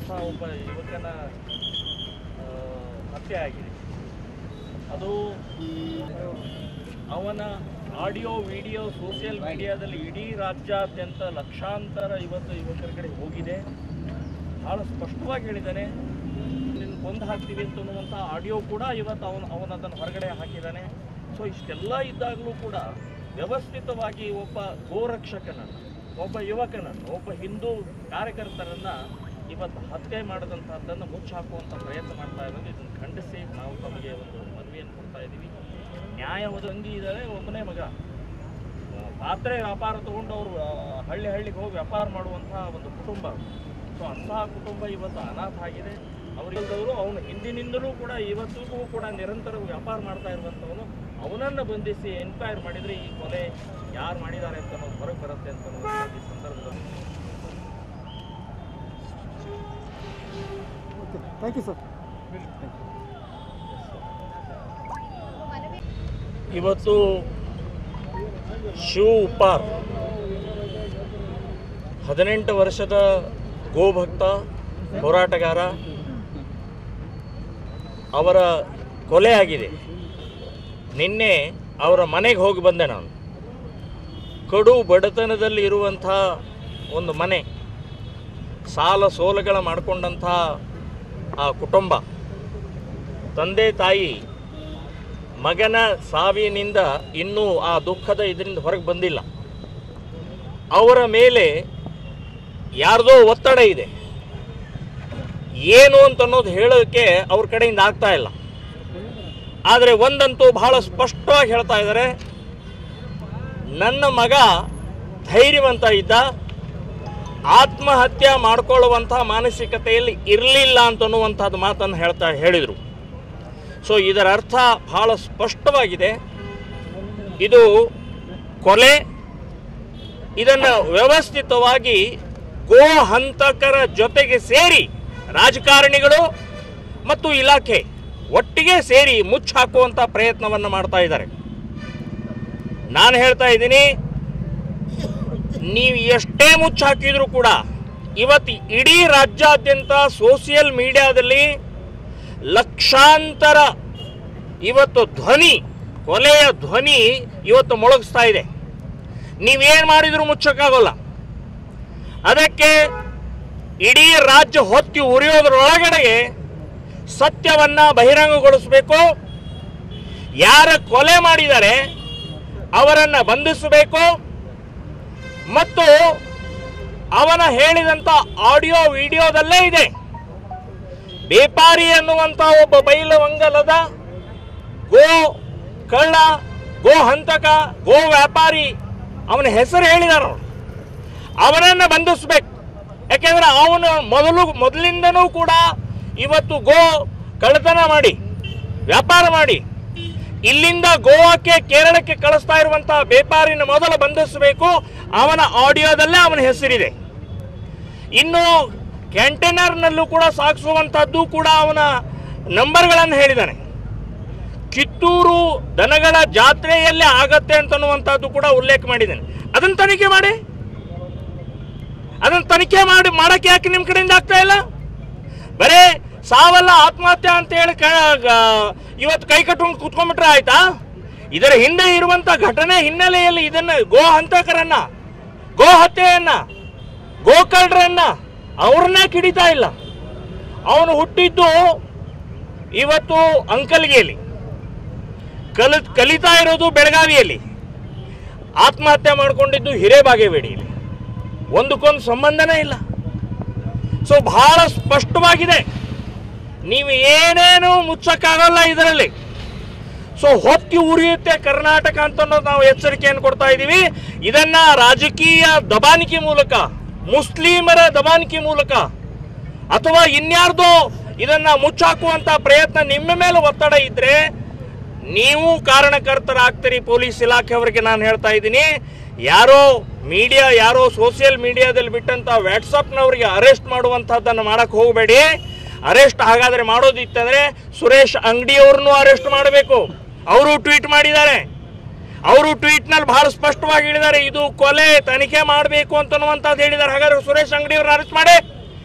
ಇರುವಂತಹ ಒಬ್ಬ ಯುವಕನ ಆ, ಹತ್ಯೆ ಆಗಿದೆ ಅದು ಅವನ ಆಡಿಯೋ ವಿಡಿಯೋ ಸೋಷಿಯಲ್ ಮೀಡಿಯಾದಲ್ಲಿ ಇಡೀ ರಾಜ್ಯಾದ್ಯಂತ ಲಕ್ಷಾಂತರ ಇವತ್ತು ಯುವಕರ ಕಡೆ ಹೋಗಿದೆ ಭಾಳ ಸ್ಪಷ್ಟವಾಗಿ ಹೇಳಿದ್ದಾನೆ ನಿನ್ನ ಕೊಂದು ಹಾಕ್ತೀವಿ ಅಂತ ಅನ್ನುವಂಥ ಆಡಿಯೋ ಕೂಡ ಇವತ್ತು ಅವನು ಅವನು ಅದನ್ನು ಹೊರಗಡೆ ಹಾಕಿದ್ದಾನೆ ಸೊ ಇಷ್ಟೆಲ್ಲ ಇದ್ದಾಗಲೂ ಕೂಡ ವ್ಯವಸ್ಥಿತವಾಗಿ ಒಬ್ಬ ಗೋರಕ್ಷಕನನ್ನು ಒಬ್ಬ ಯುವಕನನ್ನು ಒಬ್ಬ ಹಿಂದೂ ಕಾರ್ಯಕರ್ತರನ್ನ ಇವತ್ತು ಹತ್ಯೆ ಮಾಡಿದಂಥದ್ದನ್ನು ಮುಚ್ಚಾಕುವಂಥ ಪ್ರಯತ್ನ ಮಾಡ್ತಾ ಇರೋದು ಇದನ್ನು ಖಂಡಿಸಿ ನಾವು ತಮಗೆ ಒಂದು ಮನವಿಯನ್ನು ಕೊಡ್ತಾ ಇದ್ದೀವಿ ನ್ಯಾಯ ಒದಗಿ ಇದ್ದಾರೆ ಒಬ್ಬನೇ ಮಗ ಆ, ಪಾತ್ರೆ ವ್ಯಾಪಾರ ತಗೊಂಡು ಅವರು ಆ, ಹಳ್ಳಿ ಹಳ್ಳಿಗೆ ಹೋಗಿ ವ್ಯಾಪಾರ ಮಾಡುವಂತಹ ಒಂದು ಕುಟುಂಬ ಸೊ ಅಂತಹ ಕುಟುಂಬ ಇವತ್ತು ಅನಾಥ ಆಗಿದೆ ಅವರಿಲ್ಲದವರು ಅವನು ಹಿಂದಿನಿಂದಲೂ ಕೂಡ ಇವತ್ತಿಗೂ ಕೂಡ ನಿರಂತರ ವ್ಯಾಪಾರ ಮಾಡ್ತಾ ಇರುವಂಥವನು ಅವನನ್ನು ಬಂಧಿಸಿ ಎನ್ಕ್ವೈರ್ ಮಾಡಿದರೆ ಈ ಕೊಲೆ ಯಾರು ಮಾಡಿದ್ದಾರೆ ಅಂತ ಅನ್ನೋದು ಹೊರಗೆ ಬರುತ್ತೆ ಅಂತ ಅನ್ನೋದು ಈ ಸಂದರ್ಭದಲ್ಲಿ ಓಕೆ ಥ್ಯಾಂಕ್ ಯು ಸರ್ ಇವತ್ತು ಶಿವ ಉಪ್ಪಾರ್ ಹದಿನೆಂಟು ವರ್ಷದ ಗೋಭಕ್ತ ಹೋರಾಟಗಾರ ಅವರ ಕೊಲೆ ಆಗಿದೆ ನಿನ್ನೆ ಅವರ ಮನೆಗೆ ಹೋಗಿ ಬಂದೆ ನಾನು ಕಡು ಬಡತನದಲ್ಲಿ ಇರುವಂಥ ಒಂದು ಮನೆ ಸಾಲ ಸೋಲುಗಳ ಮಾಡಿಕೊಂಡಂಥ ಆ ಕುಟುಂಬ ತಂದೆ ತಾಯಿ ಮಗನ ಸಾವಿನಿಂದ ಇನ್ನೂ ಆ ದುಃಖದ ಇದರಿಂದ ಹೊರಗೆ ಬಂದಿಲ್ಲ ಅವರ ಮೇಲೆ ಯಾರ್ದೋ ಒತ್ತಡ ಇದೆ ಏನು ಅಂತ ಅನ್ನೋದು ಹೇಳೋದಕ್ಕೆ ಅವ್ರ ಕಡೆಯಿಂದ ಆಗ್ತಾ ಇಲ್ಲ ಆದರೆ ಒಂದಂತೂ ಬಹಳ ಸ್ಪಷ್ಟವಾಗಿ ಹೇಳ್ತಾ ಇದ್ದಾರೆ ನನ್ನ ಮಗ ಧೈರ್ಯವಂತ ಇದ್ದ ಆತ್ಮಹತ್ಯೆ ಮಾಡ್ಕೊಳ್ಳುವಂಥ ಮಾನಸಿಕತೆಯಲ್ಲಿ ಇರಲಿಲ್ಲ ಅಂತನ್ನುವಂಥದ್ದು ಮಾತನ್ನು ಹೇಳ್ತಾ ಹೇಳಿದರು ಸೊ ಇದರ ಅರ್ಥ ಬಹಳ ಸ್ಪಷ್ಟವಾಗಿದೆ ಇದು ಕೊಲೆ ಇದನ್ನು ವ್ಯವಸ್ಥಿತವಾಗಿ ಗೋ ಹಂತಕರ ಜೊತೆಗೆ ಸೇರಿ ರಾಜಕಾರಣಿಗಳು ಮತ್ತು ಇಲಾಖೆ ಒಟ್ಟಿಗೆ ಸೇರಿ ಮುಚ್ಚಾಕುವಂಥ ಪ್ರಯತ್ನವನ್ನು ಮಾಡ್ತಾ ಇದ್ದಾರೆ ನಾನು ಹೇಳ್ತಾ ಇದ್ದೀನಿ ನೀವು ಎಷ್ಟೇ ಮುಚ್ಚಾಕಿದ್ರು ಕೂಡ ಇವತ್ತು ಇಡೀ ರಾಜ್ಯಾದ್ಯಂತ ಸೋಷಿಯಲ್ ಮೀಡಿಯಾದಲ್ಲಿ ಲಕ್ಷಾಂತರ ಇವತ್ತು ಧ್ವನಿ ಕೊಲೆಯ ಧ್ವನಿ ಇವತ್ತು ಮೊಳಗಿಸ್ತಾ ಇದೆ ನೀವೇನು ಮಾಡಿದರೂ ಮುಚ್ಚಕ್ಕಾಗೋಲ್ಲ ಅದಕ್ಕೆ ಇಡೀ ರಾಜ್ಯ ಹೊತ್ತಿ ಉರಿಯೋದ್ರೊಳಗಡೆಗೆ ಸತ್ಯವನ್ನ ಬಹಿರಂಗಗೊಳಿಸಬೇಕು ಯಾರ ಕೊಲೆ ಮಾಡಿದ್ದಾರೆ ಅವರನ್ನ ಬಂಧಿಸಬೇಕು ಮತ್ತು ಅವನ ಹೇಳಿದಂಥ ಆಡಿಯೋ ವಿಡಿಯೋದಲ್ಲೇ ಇದೆ ಬೇಪಾರಿ ಅನ್ನುವಂಥ ಒಬ್ಬ ಬೈಲವಂಗಲದ ಗೋ ಕಳ್ಳ ಗೋ ಹಂತಕ ಗೋ ವ್ಯಾಪಾರಿ ಅವನ ಹೆಸರು ಹೇಳಿದಾರ ಅವನನ್ನು ಬಂಧಿಸ್ಬೇಕು ಯಾಕೆಂದ್ರೆ ಅವನು ಮೊದಲು ಮೊದಲಿಂದನೂ ಕೂಡ ಇವತ್ತು ಗೋ ಕಳ್ಳತನ ಮಾಡಿ ವ್ಯಾಪಾರ ಮಾಡಿ ಇಲ್ಲಿಂದ ಗೋವಾಕ್ಕೆ ಕೇರಳಕ್ಕೆ ಕಳಿಸ್ತಾ ಇರುವಂತಹ ಬೇಪಾರಿನ ಮೊದಲು ಬಂಧಿಸಬೇಕು ಅವನ ಆಡಿಯೋದಲ್ಲೇ ಅವನ ಹೆಸರಿದೆ ಇನ್ನು ಕಂಟೈನರ್ನಲ್ಲೂ ಕೂಡ ಸಾಗಿಸುವಂಥದ್ದು ಕೂಡ ಅವನ ನಂಬರ್ಗಳನ್ನು ಹೇಳಿದ್ದಾನೆ ಕಿತ್ತೂರು ದನಗಳ ಜಾತ್ರೆಯಲ್ಲೇ ಆಗತ್ತೆ ಅಂತನ್ನುವಂಥದ್ದು ಕೂಡ ಉಲ್ಲೇಖ ಮಾಡಿದ್ದಾನೆ ಅದನ್ನು ತನಿಖೆ ಮಾಡಿ ಅದನ್ನು ತನಿಖೆ ಮಾಡಿ ಮಾಡಕ್ಕೆ ಯಾಕೆ ನಿಮ್ಮ ಕಡೆಯಿಂದ ಆಗ್ತಾ ಇಲ್ಲ ಬರೇ ಸಾವಲ್ಲ ಆತ್ಮಹತ್ಯೆ ಅಂತ ಹೇಳಿ ಕ ಗ- ಇವತ್ತು ಕೈ ಕಟ್ಕೊಂಡು ಕೂತ್ಕೊಂಡ್ಬಿಟ್ರೆ ಆಯ್ತಾ ಇದರ ಹಿಂದೆ ಇರುವಂತ ಘಟನೆ ಹಿನ್ನೆಲೆಯಲ್ಲಿ ಇದನ್ನ ಗೋ ಹಂತಕರನ್ನ ಗೋ ಹತ್ಯೆಯನ್ನ ಗೋಕಳ್ಳರನ್ನ ಅವ್ರನ್ನ ಕಿಡಿತಾ ಇಲ್ಲ ಅವನು ಹುಟ್ಟಿದ್ದು ಇವತ್ತು ಅಂಕಲ್ಗಿಯಲ್ಲಿ ಕಲಿ ಕಲಿತಾ ಇರೋದು ಬೆಳಗಾವಿಯಲ್ಲಿ ಆತ್ಮಹತ್ಯೆ ಮಾಡ್ಕೊಂಡಿದ್ದು ಹಿರೇಬಾಗೇವಾಡಿಯಲ್ಲಿ ಒಂದಕ್ಕೊಂದು ಸಂಬಂಧನೇ ಇಲ್ಲ ಸೊ ಬಹಳ ಸ್ಪಷ್ಟವಾಗಿದೆ ನೀವು ಏನೇನು ಮುಚ್ಚಕ್ಕಾಗಲ್ಲ ಇದರಲ್ಲಿ ಸೊ ಹೊತ್ತಿ ಉರಿಯುತ್ತೆ ಕರ್ನಾಟಕ ಅಂತ ಅನ್ನೋದು ನಾವು ಎಚ್ಚರಿಕೆಯನ್ನು ಕೊಡ್ತಾ ಇದ್ದೀವಿ ಇದನ್ನ ರಾಜಕೀಯ ದಬಾನಿಕೆ ಮೂಲಕ ಮುಸ್ಲಿಮರ ದಬಾನಿಕೆ ಮೂಲಕ ಅಥವಾ ಇನ್ಯಾರ್ದೋ ಇದನ್ನ ಮುಚ್ಚಾಕುವಂತ ಪ್ರಯತ್ನ ನಿಮ್ಮ ಮೇಲೆ ಒತ್ತಡ ಇದ್ರೆ ನೀವು ಕಾರಣಕರ್ತರಾಗ್ತೀರಿ ಪೊಲೀಸ್ ಇಲಾಖೆಯವರಿಗೆ ನಾನು ಹೇಳ್ತಾ ಇದ್ದೀನಿ ಯಾರೋ ಮೀಡಿಯಾ ಯಾರೋ ಸೋಷಿಯಲ್ ಮೀಡಿಯಾದಲ್ಲಿ ಬಿಟ್ಟಂತ ವಾಟ್ಸಪ್ನವರಿಗೆ ಅರೆಸ್ಟ್ ಮಾಡುವಂಥದ್ದನ್ನು ಮಾಡಕ್ಕೆ ಹೋಗಬೇಡಿ ಅರೆಸ್ಟ್ ಹಾಗಾದ್ರೆ ಮಾಡೋದಿತ್ತಂದ್ರೆ ಸುರೇಶ್ ಅಂಗಡಿಯವ್ರನ್ನೂ ಅರೆಸ್ಟ್ ಮಾಡಬೇಕು ಅವರು ಟ್ವೀಟ್ ಮಾಡಿದ್ದಾರೆ ಅವರು ಟ್ವೀಟ್ನಲ್ಲಿ ಬಹಳ ಸ್ಪಷ್ಟವಾಗಿ ಹೇಳಿದ್ದಾರೆ ಇದು ಕೊಲೆ ತನಿಖೆ ಮಾಡಬೇಕು ಅಂತನ್ನುವಂಥದ್ದು ಹೇಳಿದ್ದಾರೆ ಹಾಗಾದ್ರೆ ಸುರೇಶ್ ಅಂಗಡಿಯವ್ರನ್ನ ಅರೆಸ್ಟ್ ಮಾಡಿ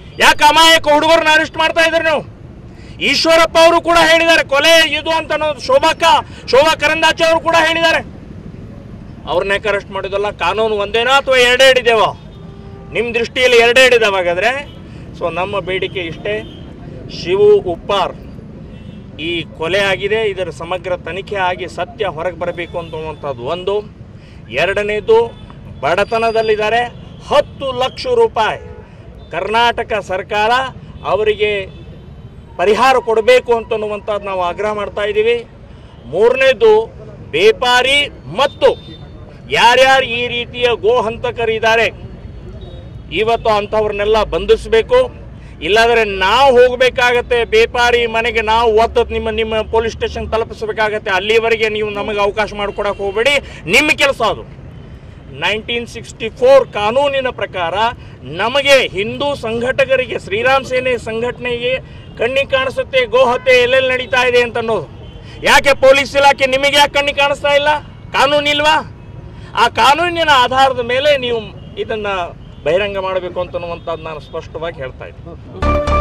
ಯಾಕೆ ಅಮಾಯಕ ಹುಡುಗರನ್ನ ಅರೆಸ್ಟ್ ಮಾಡ್ತಾ ಇದ್ರಿ ನೀವು ಈಶ್ವರಪ್ಪ ಅವರು ಕೂಡ ಹೇಳಿದ್ದಾರೆ ಕೊಲೆ ಇದು ಅಂತ ಅನ್ನೋದು ಶೋಭಾಕ ಶೋಭಾ ಕರಂದಾಚೆ ಅವರು ಕೂಡ ಹೇಳಿದ್ದಾರೆ ಅವ್ರನ್ನ ಯಾಕೆ ಅರೆಸ್ಟ್ ಮಾಡಿದಲ್ಲ ಕಾನೂನು ಒಂದೇನೋ ಅಥವಾ ಎರಡೆರಡು ಇದೇವ ನಿಮ್ಮ ದೃಷ್ಟಿಯಲ್ಲಿ ಎರಡೆರಡು ಇದಾವೆ ಹಾಗಾದ್ರೆ ಸೊ ನಮ್ಮ ಬೇಡಿಕೆ ಇಷ್ಟೇ ಶಿವು ಉಪ್ಪಾರ್ ಈ ಕೊಲೆ ಆಗಿದೆ ಇದರ ಸಮಗ್ರ ತನಿಖೆ ಆಗಿ ಸತ್ಯ ಹೊರಗೆ ಬರಬೇಕು ಅಂತುವಂಥದ್ದು ಒಂದು ಎರಡನೇದು ಬಡತನದಲ್ಲಿದ್ದಾರೆ ಹತ್ತು ಲಕ್ಷ ರೂಪಾಯಿ ಕರ್ನಾಟಕ ಸರ್ಕಾರ ಅವರಿಗೆ ಪರಿಹಾರ ಕೊಡಬೇಕು ಅಂತನ್ನುವಂಥದ್ದು ನಾವು ಆಗ್ರಹ ಮಾಡ್ತಾ ಇದ್ದೀವಿ ಮೂರನೇದು ವ್ಯಾಪಾರಿ ಮತ್ತು ಯಾರ್ಯಾರು ಈ ರೀತಿಯ ಗೋ ಹಂತಕರಿದ್ದಾರೆ ಇವತ್ತು ಅಂಥವ್ರನ್ನೆಲ್ಲ ಬಂಧಿಸಬೇಕು ಇಲ್ಲಾಂದ್ರೆ ನಾವು ಹೋಗಬೇಕಾಗತ್ತೆ ವ್ಯಾಪಾರಿ ಮನೆಗೆ ನಾವು ಒತ್ತು ನಿಮ್ಮ ನಿಮ್ಮ ಪೊಲೀಸ್ ಸ್ಟೇಷನ್ ತಲುಪಿಸಬೇಕಾಗತ್ತೆ ಅಲ್ಲಿವರೆಗೆ ನೀವು ನಮಗೆ ಅವಕಾಶ ಮಾಡಿಕೊಡಕ್ಕೆ ಹೋಗಬೇಡಿ ನಿಮ್ಮ ಕೆಲಸ ಅದು ನೈನ್ಟೀನ್ ಸಿಕ್ಸ್ಟಿ ಫೋರ್ ಕಾನೂನಿನ ಪ್ರಕಾರ ನಮಗೆ ಹಿಂದೂ ಸಂಘಟಕರಿಗೆ ಶ್ರೀರಾಮ್ ಸೇನೆ ಸಂಘಟನೆಗೆ ಕಣ್ಣಿಗೆ ಕಾಣಿಸುತ್ತೆ ಗೋಹತ್ಯೆ ಎಲ್ಲೆಲ್ಲಿ ನಡೀತಾ ಇದೆ ಅಂತ ಅನ್ನೋದು ಯಾಕೆ ಪೊಲೀಸ್ ಇಲಾಖೆ ನಿಮಗೆ ಯಾಕೆ ಕಣ್ಣಿಗೆ ಕಾಣಿಸ್ತಾ ಇಲ್ಲ ಕಾನೂನು ಇಲ್ವಾ ಆ ಕಾನೂನಿನ ಆಧಾರದ ಮೇಲೆ ನೀವು ಇದನ್ನ ಬಹಿರಂಗ ಮಾಡಬೇಕು ಅಂತನ್ನುವಂಥದ್ದು ನಾನು ಸ್ಪಷ್ಟವಾಗಿ ಹೇಳ್ತಾ ಇದ್ದೀನಿ